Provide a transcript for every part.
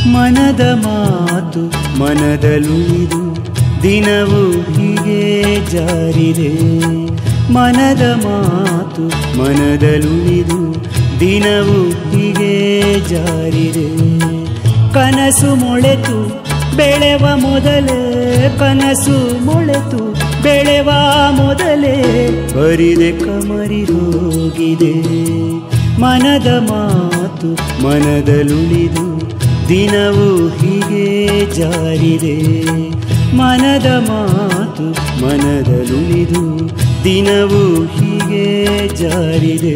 ಮನದ ಮಾತು ಮನದಲುಳಿದು ದಿನವೂ ಹೀಗೆ ಜಾರಿದೆ ಮನದ ಮಾತು ಮನದಲುಳಿದು ದಿನವೂ ಹೀಗೆ ಜಾರಿದೆ ಕನಸು ಮೊಳೆತು ಬೆಳೆವ ಮೊದಲೇ ಕನಸು ಮೊಳೆತು ಬೆಳೆವ ಮೊದಲೇ ಬರಿದೆ ಕಮರಿ ಹೋಗಿದೆ ಮನದ ಮಾತು ಮನದಲುಳಿದು ದಿನವೂ ಹೀಗೆ ಜಾರಿದೆ ಮನದ ಮಾತು ಮನದಲುಳಿದು ದಿನವೂ ಹೀಗೆ ಜಾರಿದೆ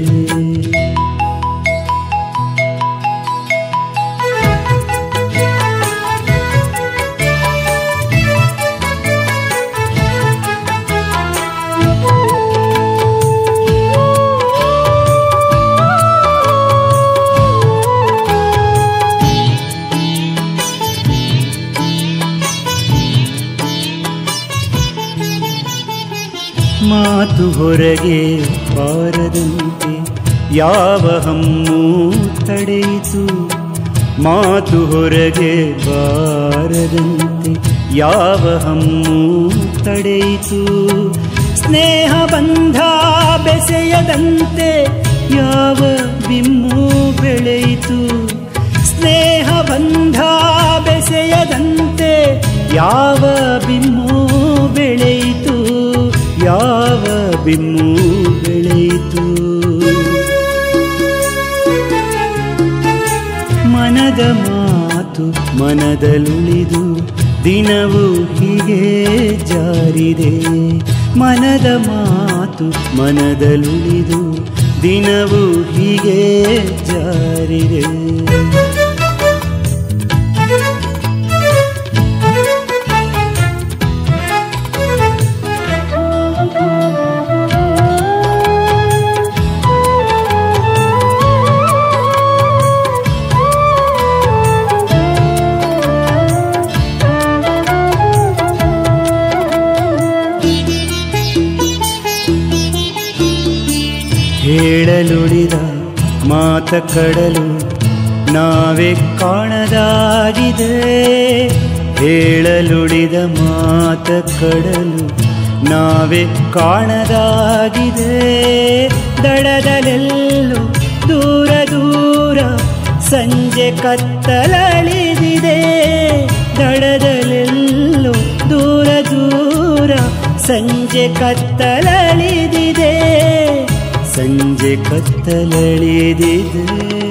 ಮಾತು ಹೊರಗೆ ಬಾರದಂತೆ ಯಾವ ಹಮ್ಮು ತಡೆಯಿತು ಮಾತು ಹೊರಗೆ ಬಾರದಂತೆ ಯಾವ ಹಮ್ಮು ತಡೆಯಿತು ಸ್ನೇಹ ಬಂಧ ಬೆಸೆಯದಂತೆ ಯಾವ ಬಿಮ್ಮು ಬೆಳೆಯಿತು ಸ್ನೇಹ ಬಂಧ ಬೆಸೆಯದಂತೆ ಯಾವ ಬಿಮ್ಮು ಬೆಳೆಯಿತು ಯಾವ ಬಿಮ್ಮು ಬೆಳೆಯಿತು ಮನದ ಮಾತು ಮನದಲುಳಿದು ದಿನವೂ ಹೀಗೆ ಜಾರಿದೆ ಮನದ ಮಾತು ಮನದಲುಳಿದು ದಿನವೂ ಹೀಗೆ ಜಾರಿದೆ ಹೇಳಲುಳಿದ ಮಾತ ಕಡಲು ನಾವೇ ಕಾಣದಾಗಿದೆ ಹೇಳಲುಳಿದ ಮಾತ ಕಡಲು ನಾವೇ ಕಾಣದಾಗಿದೆ ದಡದಲೆಲ್ಲೂ ದೂರ ದೂರ ಸಂಜೆ ಕತ್ತಲಳಿದಿದೆ ದಡದಲೆಲ್ಲೂ ದೂರ ದೂರ ಸಂಜೆ ಕತ್ತಲಳಿದಿದೆ ಸಂಜೆ ಕತ್ತಲಳಿದಿದೆ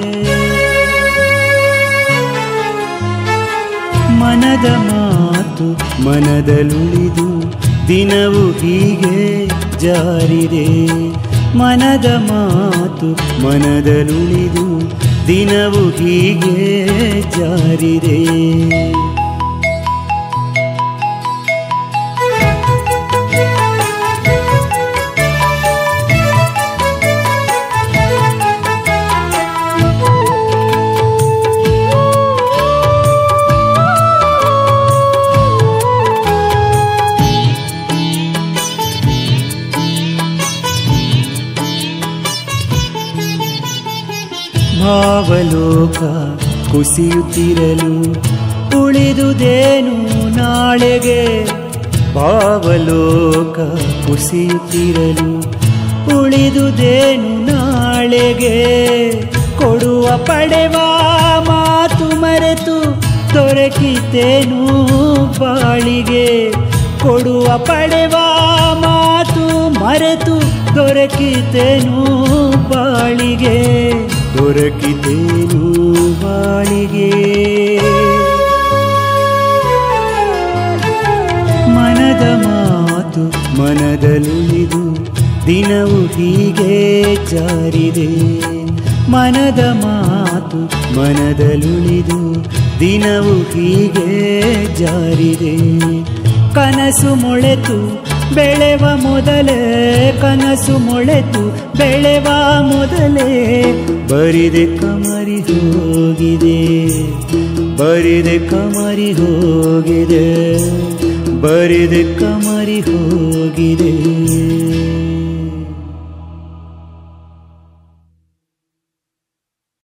ಮನದ ಮಾತು ಮನದಲುಳಿದು ದಿನವೂ ಹೀಗೆ ಜಾರಿದೆ ಮನದ ಮಾತು ಮನದಲುಳಿದು ದಿನವೂ ಹೀಗೆ ಜಾರಿದೆ ಭಾವಲೋಕ ಕುಸಿಯುತ್ತಿರಲು ಉಳಿದುದೇನು ನಾಳೆಗೆ ಭಾವಲೋಕ ಕುಸಿಯುತ್ತಿರಲು ಉಳಿದುದೇನು ನಾಳೆಗೆ ಕೊಡುವ ಪಡೆವ ಮಾತು ಮರೆತು ದೊರಕಿತೇನು ಬಾಳಿಗೆ ಕೊಡುವ ಪಡೆವ ಮಾತು ಮರೆತು ದೊರಕಿತೇನು ಬಾಳಿಗೆ ದೊರಕಿತೇನು ಬಾಳಿಗೆ ಮನದ ಮಾತು ಮನದಲುಳಿದು ದಿನವು ಹೀಗೆ ಜಾರಿದೆ ಮನದ ಮಾತು ಮನದಲುಳಿದು ದಿನವು ಹೀಗೆ ಜಾರಿದೆ ಕನಸು ಮೊಳೆತು ಬೆಳೆವ ಮೊದಲೇ ಕನಸು ಮೊಳೆತು ಬೆಳೆವ ಮೊದಲೇ ಬರಿದೆ ಕಮರಿ ಹೋಗಿದೆ ಬರಿದೆ ಕಮರಿ ಹೋಗಿದೆ ಬರಿದೆ ಕಮರಿ ಹೋಗಿದೆ